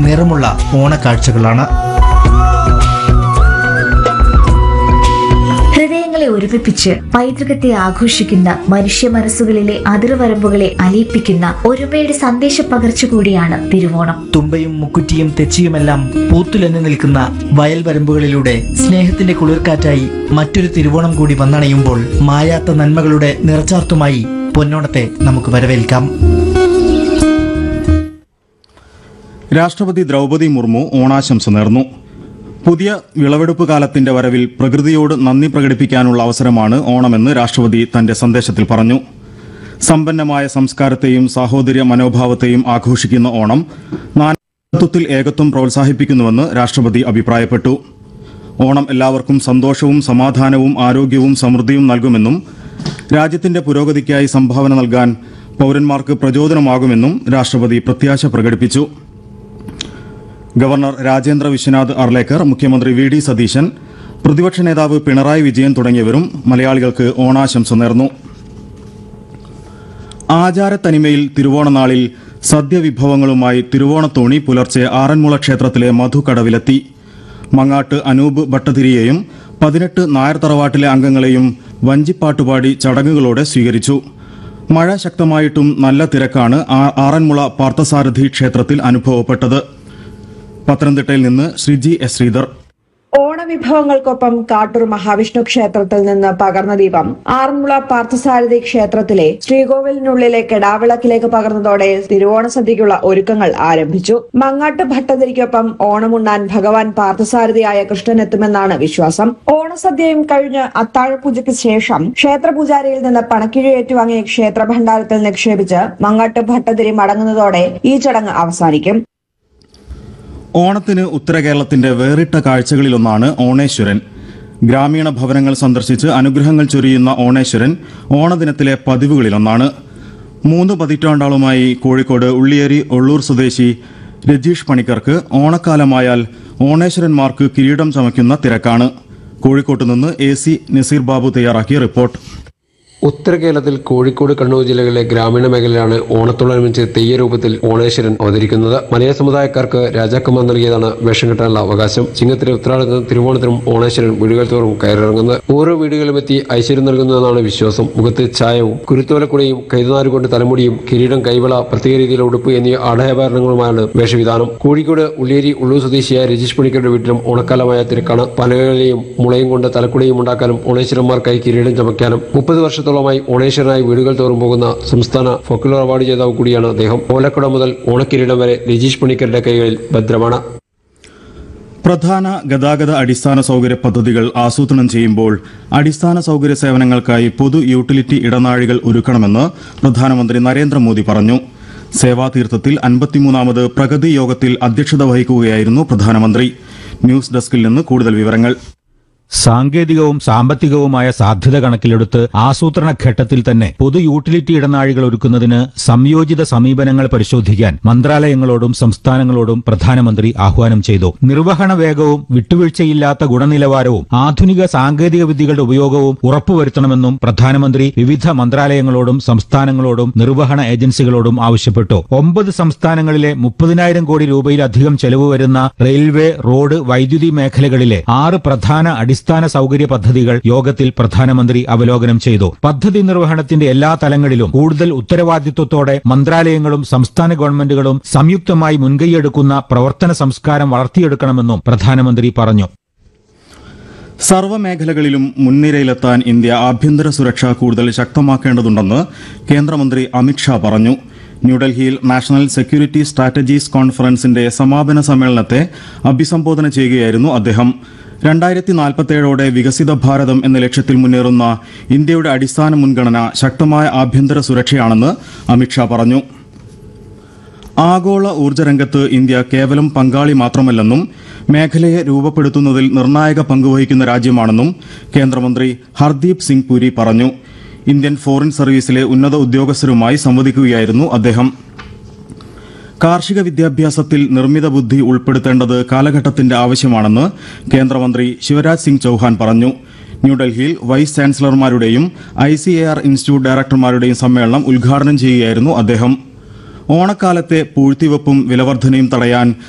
നിറമുള്ള ഓണക്കാഴ്ചകളാണ് ഹൃദയങ്ങളെ ഒരുമിപ്പിച്ച് പൈതൃകത്തെ ആഘോഷിക്കുന്ന മനുഷ്യ മനസ്സുകളിലെ അതിർവരമ്പുകളെ അലിയിപ്പിക്കുന്ന ഒരുമയുടെ സന്ദേശ പകർച്ച കൂടിയാണ് തിരുവോണം തുമ്പയും മുക്കുറ്റിയും തെച്ചിയുമെല്ലാം പൂത്തുലഞ്ഞു നിൽക്കുന്ന വയൽ വരമ്പുകളിലൂടെ സ്നേഹത്തിന്റെ കുളിർക്കാറ്റായി മറ്റൊരു തിരുവോണം കൂടി വന്നണയുമ്പോൾ മായാത്ത നന്മകളുടെ നിറച്ചാർത്തുമായി പൊന്നോണത്തെ നമുക്ക് വരവേൽക്കാം രാഷ്ട്രപതി ദ്രൗപദി മുർമു ഓണാശംസ നേർന്നു പുതിയ വിളവെടുപ്പ് കാലത്തിന്റെ വരവിൽ പ്രകൃതിയോട് നന്ദി പ്രകടിപ്പിക്കാനുള്ള അവസരമാണ് ഓണമെന്ന് രാഷ്ട്രപതി തന്റെ സന്ദേശത്തിൽ പറഞ്ഞു സമ്പന്നമായ സംസ്കാരത്തെയും സാഹോദര്യ മനോഭാവത്തെയും ആഘോഷിക്കുന്ന ഓണം നാനാത്വത്തിൽ ഏകത്വം പ്രോത്സാഹിപ്പിക്കുന്നുവെന്ന് രാഷ്ട്രപതി അഭിപ്രായപ്പെട്ടു ഓണം എല്ലാവർക്കും സന്തോഷവും സമാധാനവും ആരോഗ്യവും സമൃദ്ധിയും നൽകുമെന്നും രാജ്യത്തിന്റെ പുരോഗതിക്കായി സംഭാവന നൽകാൻ പൌരന്മാർക്ക് പ്രചോദനമാകുമെന്നും രാഷ്ട്രപതി പ്രത്യാശ പ്രകടിപ്പിച്ചു ഗവർണർ രാജേന്ദ്ര വിശ്വനാഥ് അർലേക്കർ മുഖ്യമന്ത്രി വി ഡി സതീശൻ പ്രതിപക്ഷ നേതാവ് പിണറായി വിജയൻ തുടങ്ങിയവരും മലയാളികൾക്ക് ഓണാശംസ നേർന്നു ആചാരത്തനിമയിൽ തിരുവോണനാളിൽ സദ്യവിഭവങ്ങളുമായി തിരുവോണത്തോണി പുലർച്ചെ ആറന്മുള ക്ഷേത്രത്തിലെ മധുകടവിലെത്തി മങ്ങാട്ട് അനൂപ് ഭട്ടതിരിയെയും പതിനെട്ട് നായർ തറവാട്ടിലെ അംഗങ്ങളെയും വഞ്ചിപ്പാട്ടുപാടി ചടങ്ങുകളോടെ സ്വീകരിച്ചു മഴ ശക്തമായിട്ടും നല്ല തിരക്കാണ് ആ- ആറന്മുള പാർത്ഥസാരഥി ക്ഷേത്രത്തിൽ അനുഭവപ്പെട്ടത് പത്തനംതിട്ടയിൽ നിന്ന് ശ്രീജി എസ് ശ്രീധർ ഓണവിഭവങ്ങൾക്കൊപ്പം കാട്ടൂർ മഹാവിഷ്ണു ക്ഷേത്രത്തിൽ നിന്ന് പകർന്ന ദീപം ആറന്മുള പാർത്ഥസാരഥി ക്ഷേത്രത്തിലെ ശ്രീകോവിലിനുള്ളിലെ കെടാവിളക്കിലേക്ക് പകർന്നതോടെ തിരുവോണ സദ്യയ്ക്കുള്ള ഒരുക്കങ്ങൾ ആരംഭിച്ചു മങ്ങാട്ട് ഭട്ടതിരിക്കൊപ്പം ഓണമുണ്ണാൻ ഭഗവാൻ പാർത്ഥസാരഥിയായ കൃഷ്ണൻ എത്തുമെന്നാണ് വിശ്വാസം ഓണസദ്യയും കഴിഞ്ഞ് അത്താഴപൂജയ്ക്ക് ശേഷം ക്ഷേത്രപൂജാരിയിൽ നിന്ന് പണക്കിഴി ഏറ്റുവാങ്ങിയ ക്ഷേത്ര ഭണ്ഡാരത്തിൽ നിക്ഷേപിച്ച് മങ്ങാട്ട് ഭട്ടതിരി മടങ്ങുന്നതോടെ ഈ ചടങ്ങ് അവസാനിക്കും ഓണത്തിന് ഉത്തര കേരളത്തിന്റെ വേറിട്ട കാഴ്ചകളിലൊന്നാണ് ഓണേശ്വരൻ ഗ്രാമീണ ഭവനങ്ങൾ സന്ദർശിച്ച് അനുഗ്രഹങ്ങൾ ചൊരിയുന്ന ഓണേശ്വരൻ ഓണദിനത്തിലെ പതിവുകളിലൊന്നാണ് മൂന്ന് പതിറ്റാണ്ടാളുമായി കോഴിക്കോട് ഉള്ളിയേരി ഒള്ളൂർ സ്വദേശി രജീഷ് പണിക്കർക്ക് ഓണക്കാലമായാൽ ഓണേശ്വരന്മാർക്ക് കിരീടം ചമയ്ക്കുന്ന തിരക്കാണ് കോഴിക്കോട്ട് നിന്ന് എ സി നസീർ ബാബു തയ്യാറാക്കിയ റിപ്പോർട്ട് ഉത്തര കേരളത്തിൽ കോഴിക്കോട് കണ്ണൂർ ജില്ലകളിലെ ഗ്രാമീണ മേഖലയിലാണ് ഓണത്തോടനുബന്ധിച്ച് തെയ്യരൂപത്തിൽ ഓണേശ്വരൻ അവതരിക്കുന്നത് മലയ സമുദായക്കാർക്ക് രാജാക്കന്മാർ നൽകിയതാണ് വേഷം കെട്ടാനുള്ള അവകാശം ചിങ്ങത്തിലെ ഉത്രാടത്തിനും തിരുവോണത്തിനും ഓണേശ്വരൻ വീടുകൾ തോറും കയറിറങ്ങുന്നത് ഓരോ വീടുകളിലും എത്തി ഐശ്വര്യം നൽകുന്നതെന്നാണ് വിശ്വാസം മുഖത്ത് ചായവും കുരുത്തോലക്കുടയും കൈതനാര് കൊണ്ട് തലമുടിയും കിരീടം കൈവള പ്രത്യേക രീതിയിലുള്ള ഉടുപ്പ് എന്നീ ആടയാഭരണങ്ങളുമാണ് വേഷവിധാനം കോഴിക്കോട് ഉള്ളിയേരി ഉള്ളൂർ സ്വദേശിയായ രജീഷ് പണിക്കരുടെ വീട്ടിലും ഓണക്കാലമായ തിരക്കാണ് പലകളിലെയും മുളയും കൊണ്ട് തലക്കുടയും ഉണ്ടാക്കാനും ഓണേശ്വരന്മാർക്കായി കിരീടം ചമയ്ക്കാനും മുപ്പത് വർഷത്തോളമായി ഓണേശ്വരനായി വീടുകൾ തോറും പോകുന്ന സംസ്ഥാന ഫോക്കുലർ അവാർഡ് ജേതാവ് കൂടിയാണ് അദ്ദേഹം ഓലക്കുട മുതൽ ഓണക്കിരീടം വരെ രജീഷ് പണിക്കരുടെ കൈകളിൽ ഭദ്രമാണ് പ്രധാന ഗതാഗത അടിസ്ഥാന സൗകര്യ പദ്ധതികൾ ആസൂത്രണം ചെയ്യുമ്പോൾ അടിസ്ഥാന സൗകര്യ സേവനങ്ങൾക്കായി പൊതു യൂട്ടിലിറ്റി ഇടനാഴികൾ ഒരുക്കണമെന്ന് പ്രധാനമന്ത്രി നരേന്ദ്രമോദി പറഞ്ഞു സേവാതീർത്ഥത്തിൽ അൻപത്തിമൂന്നാമത് പ്രഗതി യോഗത്തിൽ അധ്യക്ഷത വഹിക്കുകയായിരുന്നു പ്രധാനമന്ത്രി ന്യൂസ് ഡെസ്കിൽ നിന്ന് കൂടുതൽ വിവരങ്ങൾ സാങ്കേതികവും സാമ്പത്തികവുമായ സാധ്യത കണക്കിലെടുത്ത് ആസൂത്രണ ഘട്ടത്തിൽ തന്നെ പൊതു യൂട്ടിലിറ്റി ഇടനാഴികൾ ഒരുക്കുന്നതിന് സംയോജിത സമീപനങ്ങൾ പരിശോധിക്കാൻ മന്ത്രാലയങ്ങളോടും സംസ്ഥാനങ്ങളോടും പ്രധാനമന്ത്രി ആഹ്വാനം ചെയ്തു നിർവഹണ വേഗവും വിട്ടുവീഴ്ചയില്ലാത്ത ഗുണനിലവാരവും ആധുനിക സാങ്കേതിക വിദ്യകളുടെ ഉപയോഗവും ഉറപ്പുവരുത്തണമെന്നും പ്രധാനമന്ത്രി വിവിധ മന്ത്രാലയങ്ങളോടും സംസ്ഥാനങ്ങളോടും നിർവഹണ ഏജൻസികളോടും ആവശ്യപ്പെട്ടു ഒമ്പത് സംസ്ഥാനങ്ങളിലെ മുപ്പതിനായിരം കോടി രൂപയിലധികം ചെലവ് വരുന്ന റെയിൽവേ റോഡ് വൈദ്യുതി മേഖലകളിലെ ആറ് പ്രധാന അടിസ്ഥാന സൗകര്യ പദ്ധതികൾ യോഗത്തിൽ പ്രധാനമന്ത്രി അവലോകനം ചെയ്തു പദ്ധതി നിർവഹണത്തിന്റെ എല്ലാ തലങ്ങളിലും കൂടുതൽ ഉത്തരവാദിത്വത്തോടെ മന്ത്രാലയങ്ങളും സംസ്ഥാന ഗവൺമെന്റുകളും സംയുക്തമായി മുൻകൈയെടുക്കുന്ന പ്രവർത്തന സംസ്കാരം വളർത്തിയെടുക്കണമെന്നും പ്രധാനമന്ത്രി പറഞ്ഞു സർവ്വമേഖലകളിലും മുൻനിരയിലെത്താൻ ഇന്ത്യ ആഭ്യന്തര സുരക്ഷ കൂടുതൽ ശക്തമാക്കേണ്ടതുണ്ടെന്ന് കേന്ദ്രമന്ത്രി അമിത്ഷാ പറഞ്ഞു ന്യൂഡൽഹിയിൽ നാഷണൽ സെക്യൂരിറ്റി സ്ട്രാറ്റജീസ് കോൺഫറൻസിന്റെ സമാപന സമ്മേളനത്തെ അഭിസംബോധന ചെയ്യുകയായിരുന്നു അദ്ദേഹം രണ്ടായിരത്തി നാൽപ്പത്തേഴോടെ വികസിത ഭാരതം എന്ന ലക്ഷ്യത്തിൽ മുന്നേറുന്ന ഇന്ത്യയുടെ അടിസ്ഥാന മുൻഗണന ശക്തമായ ആഭ്യന്തര സുരക്ഷയാണെന്ന് അമിത്ഷാ പറഞ്ഞു ആഗോള ഊർജ്ജരംഗത്ത് ഇന്ത്യ കേവലം പങ്കാളി മാത്രമല്ലെന്നും മേഖലയെ രൂപപ്പെടുത്തുന്നതിൽ നിർണായക പങ്കുവഹിക്കുന്ന രാജ്യമാണെന്നും കേന്ദ്രമന്ത്രി ഹർദീപ് സിംഗ് പുരി പറഞ്ഞു ഇന്ത്യൻ ഫോറിൻ സർവീസിലെ ഉന്നത ഉദ്യോഗസ്ഥരുമായി സംവദിക്കുകയായിരുന്നു അദ്ദേഹം കാർഷിക വിദ്യാഭ്യാസത്തിൽ നിർമ്മിത ബുദ്ധി ഉൾപ്പെടുത്തേണ്ടത് കാലഘട്ടത്തിന്റെ ആവശ്യമാണെന്ന് കേന്ദ്രമന്ത്രി ശിവരാജ് സിംഗ് ചൌഹാൻ പറഞ്ഞു ന്യൂഡൽഹിയിൽ വൈസ് ചാൻസലർമാരുടെയും I C A R institute ഡയറക്ടർമാരുടെയും സമ്മേളനം ഉദ്ഘാടനം ചെയ്യുകയായിരുന്നു അദ്ദേഹം ഓണക്കാലത്തെ പൂഴ്ത്തിവെപ്പും വിലവർധനയും തടയാൻ